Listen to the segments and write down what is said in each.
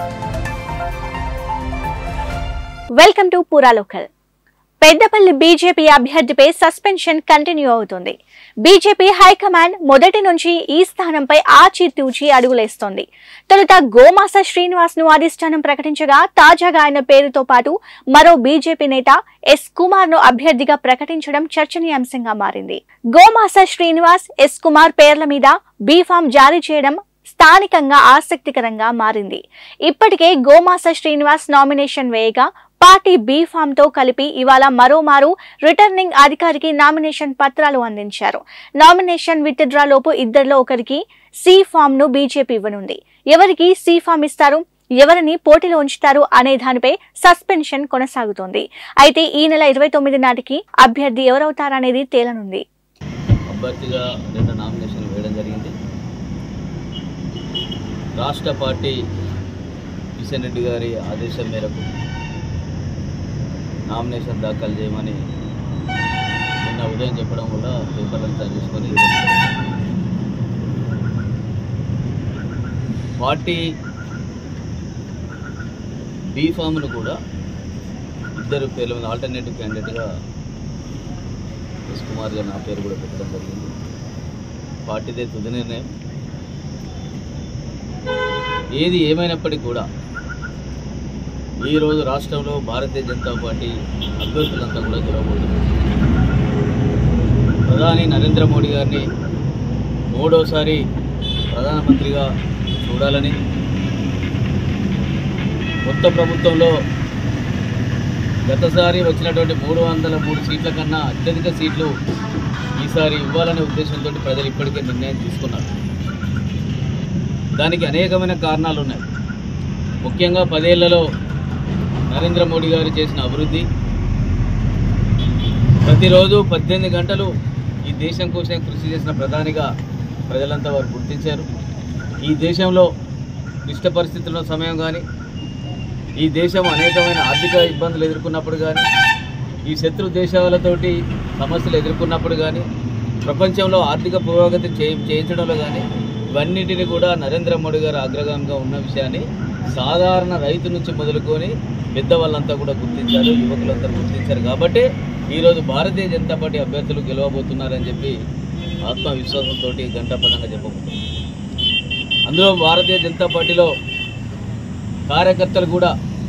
welcome to Poora local Peddapalli BJP అభ్యర్థిపై suspension continue అవుతుంది BJP high command మొదటి నుంచి ఈ స్థానంపై ఆచితూచి అడుగులేస్తోంది తొలుత గోమాస శ్రీనివాస్ ను అధిష్టానం ప్రకటించగా తాజాగా ఆయన పేరుతో పాటు మరో బీజేపీ నేత ఎస్ కుమార్ ను అభ్యర్థిగా ప్రకటించడం చర్చనీయాంశంగా మారింది గోమాస శ్రీనివాస్ ఎస్ కుమార్ పేర్ల మీద బీఫామ్ జారీ చేయడం స్థానికంగా ఆసక్తికరంగా మారింది ఇప్పటికే గోమాస శ్రీనివాస్ నామినేషన్ వేయగా పార్టీ బీ ఫామ్ తో కలిపి ఇవాళ మరోమారు రిటర్నింగ్ అధికారికి నామినేషన్ పత్రాలు అందించారు నామినేషన్ విత్డ్రా లోపు ఇద్దరిలో ఒకరికి సి ఫామ్ ను బీజేపీ ఇవ్వనుంది ఎవరికి సి ఫామ్ ఇస్తారు ఎవరిని పోటీలో ఉంచుతారు అనే దానిపై సస్పెన్షన్ కొనసాగుతోంది అయితే ఈ నెల ఇరవై తొమ్మిది నాటికి అభ్యర్థి ఎవరవుతారనేది తేలనుంది అభ్యర్థిగా నిన్న నామినేషన్ వేయడం జరిగింది రాష్ట్ర పార్టీ కిషన్ రెడ్డి గారి ఆదేశం మేరకు నామినేషన్ దాఖలు చేయమని నిన్న ఉదయం చెప్పడం వల్ల పేపర్లంతా తీసుకొని పార్టీ బీ ఫామ్ను కూడా ఇద్దరు పేర్ల మీద ఆల్టర్నేటివ్ క్యాండిడేట్గా ఎస్ కుమార్ గారు నా పేరు కూడా పెట్టడం జరిగింది పార్టీదే తుది నిర్ణయం ఏది ఏమైనప్పటికీ కూడా ఈరోజు రాష్ట్రంలో భారతీయ జనతా పార్టీ అభ్యర్థులంతా కూడా గెలవబోతున్నారు ప్రధాని నరేంద్ర మోడీ గారిని మూడోసారి ప్రధానమంత్రిగా చూడాలని కొత్త ప్రభుత్వంలో గతసారి వచ్చినటువంటి మూడు వందల మూడు సీట్ల కన్నా అత్యధిక సీట్లు ఈసారి ఇవ్వాలనే ఉద్దేశంతో ప్రజలు ఇప్పటికే నిర్ణయం తీసుకున్నారు దానికి అనేకమైన కారణాలు ఉన్నాయి ముఖ్యంగా పదేళ్లలో నరేంద్ర మోడీ గారు చేసిన అభివృద్ధి ప్రతిరోజు పద్దెనిమిది గంటలు ఈ దేశం కోసం కృషి చేసిన ప్రధానిగా ప్రజలంతా వారు గుర్తించారు ఈ దేశంలో క్లిష్ట పరిస్థితుల్లో సమయం కానీ ఈ దేశం అనేకమైన ఆర్థిక ఇబ్బందులు ఎదుర్కొన్నప్పుడు కానీ ఈ శత్రు దేశాలతోటి సమస్యలు ఎదుర్కొన్నప్పుడు కానీ ప్రపంచంలో ఆర్థిక పురోగతి చేయ చేయించడంలో కానీ ఇవన్నిటిని కూడా నరేంద్ర మోడీ గారు అగ్రగామిగా ఉన్న విషయాన్ని సాధారణ రైతు నుంచి మొదలుకొని పెద్దవాళ్ళంతా కూడా గుర్తించారు యువకులంతా గుర్తించారు కాబట్టి ఈరోజు భారతీయ జనతా పార్టీ అభ్యర్థులు గెలవబోతున్నారని చెప్పి ఆత్మవిశ్వాసంతో గంటాపదంగా చెప్పబోతున్నారు అందులో భారతీయ జనతా పార్టీలో కార్యకర్తలు కూడా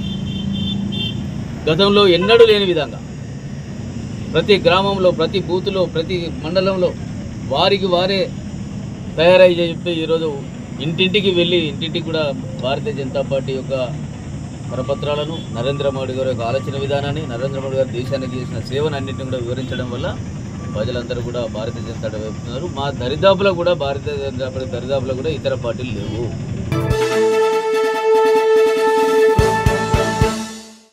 గతంలో ఎన్నడూ లేని విధంగా ప్రతి గ్రామంలో ప్రతి బూత్లో ప్రతి మండలంలో వారికి వారే తయారై చెప్పి ఈరోజు ఇంటింటికి వెళ్ళి ఇంటింటికి కూడా భారతీయ జనతా పార్టీ యొక్క కరపత్రాలను నరేంద్ర మోడీ గారి యొక్క ఆలోచన విధానాన్ని నరేంద్ర మోడీ గారు దేశానికి చేసిన సేవను అన్నింటిని కూడా వివరించడం వల్ల ప్రజలందరూ కూడా భారతీయ జనతా పార్టీ వైపున్నారు మా దరిదాపులో కూడా భారతీయ జనతా పార్టీ దరిదాపులో కూడా ఇతర పార్టీలు లేవు